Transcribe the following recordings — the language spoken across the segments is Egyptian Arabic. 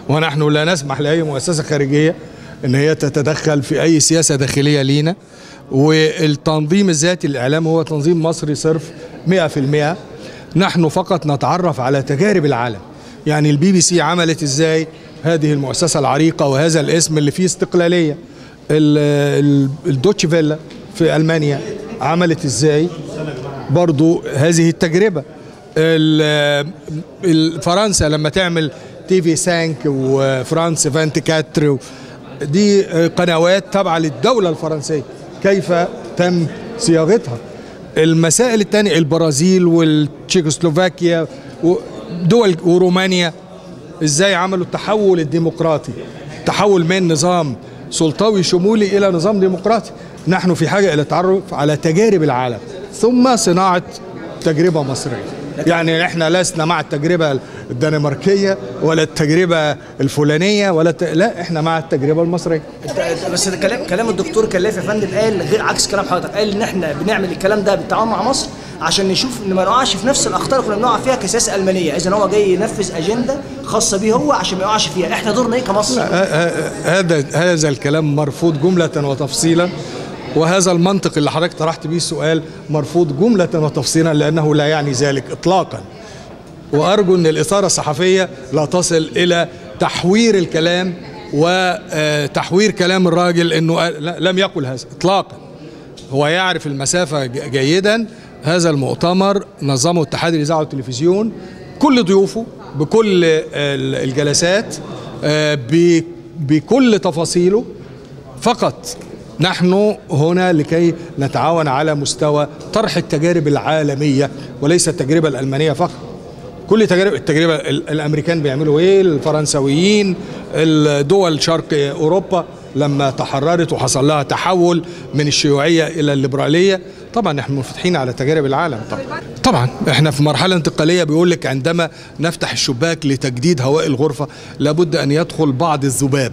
ونحن لا نسمح لاي مؤسسه خارجيه ان هي تتدخل في اي سياسه داخليه لينا والتنظيم الذاتي للاعلام هو تنظيم مصري صرف 100% نحن فقط نتعرف على تجارب العالم يعني البي بي سي عملت ازاي هذه المؤسسه العريقه وهذا الاسم اللي فيه استقلاليه الدوتش فيلا في المانيا عملت ازاي برضو هذه التجربه فرنسا لما تعمل تي في 5 وفرانس 24 دي قنوات تابعه للدوله الفرنسيه كيف تم صياغتها المسائل الثانيه البرازيل والتشيكوسلوفاكيا ودول ورومانيا ازاي عملوا التحول الديمقراطي تحول من نظام سلطوي شمولي الى نظام ديمقراطي نحن في حاجه الى التعرف على تجارب العالم ثم صناعه تجربه مصريه يعني احنا لسنا مع التجربه الدنماركيه ولا التجربه الفلانيه ولا ت... لا احنا مع التجربه المصريه بس ده كلام كلام الدكتور كلاف يا فندم قال غير عكس كلام حضرتك قال ان احنا بنعمل الكلام ده بالتعاون مع مصر عشان نشوف ان ما نقعش في نفس الاخطاء اللي كنا بنقع فيها كسياسه المانيه اذا هو جاي ينفذ اجنده خاصه بيه هو عشان ما يقعش فيها احنا دورنا ايه كمصر هذا هذا الكلام مرفوض جمله وتفصيلا وهذا المنطق اللي حضرتك طرحت به السؤال مرفوض جملة وتفصيلا لأنه لا يعني ذلك إطلاقا وأرجو أن الإثارة الصحفية لا تصل إلى تحوير الكلام وتحوير كلام الراجل أنه لم يقل هذا إطلاقا هو يعرف المسافة جيدا هذا المؤتمر نظمه اتحاد الإذاعة والتلفزيون كل ضيوفه بكل الجلسات بكل تفاصيله فقط نحن هنا لكي نتعاون على مستوى طرح التجارب العالمية وليس التجربة الألمانية فقط كل تجارب التجربة الأمريكان بيعملوا إيه الفرنسويين الدول شرق أوروبا لما تحررت وحصل لها تحول من الشيوعية إلى الليبرالية طبعا احنا منفتحين على تجارب العالم طبعا طبعا احنا في مرحله انتقاليه بيقول لك عندما نفتح الشباك لتجديد هواء الغرفه لابد ان يدخل بعض الذباب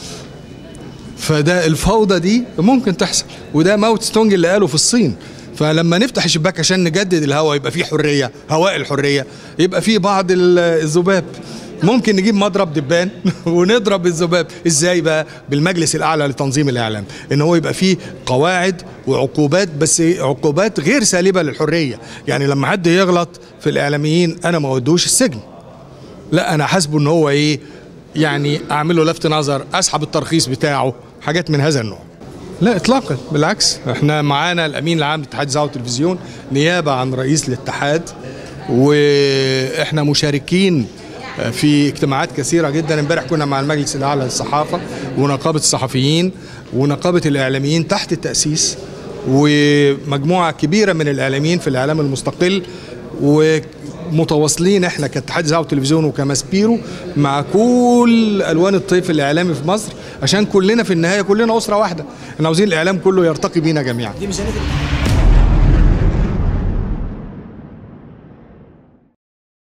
فده الفوضى دي ممكن تحصل وده ماوت ستونج اللي قاله في الصين فلما نفتح الشباك عشان نجدد الهواء يبقى فيه حريه هواء الحريه يبقى فيه بعض الذباب ممكن نجيب مضرب دبان ونضرب الذباب ازاي بقى بالمجلس الاعلى لتنظيم الاعلام ان هو يبقى فيه قواعد وعقوبات بس عقوبات غير سالبه للحريه يعني لما حد يغلط في الاعلاميين انا ما اودوش السجن لا انا حاسبه ان هو ايه يعني اعمل له لفت نظر اسحب الترخيص بتاعه حاجات من هذا النوع لا اطلاقا بالعكس احنا معانا الامين العام لاتحاد الاذاعه والتلفزيون نيابه عن رئيس الاتحاد واحنا مشاركين في اجتماعات كثيرة جدا امبارح كنا مع المجلس الأعلى للصحافة ونقابة الصحفيين ونقابة الإعلاميين تحت التأسيس ومجموعة كبيرة من الإعلاميين في الإعلام المستقل ومتواصلين احنا كاتحاد اذاعه وتلفزيون وكماسبيرو مع كل الوان الطيف الاعلامي في مصر عشان كلنا في النهايه كلنا اسره واحده احنا عاوزين الاعلام كله يرتقي بينا جميعا دي ميزانيه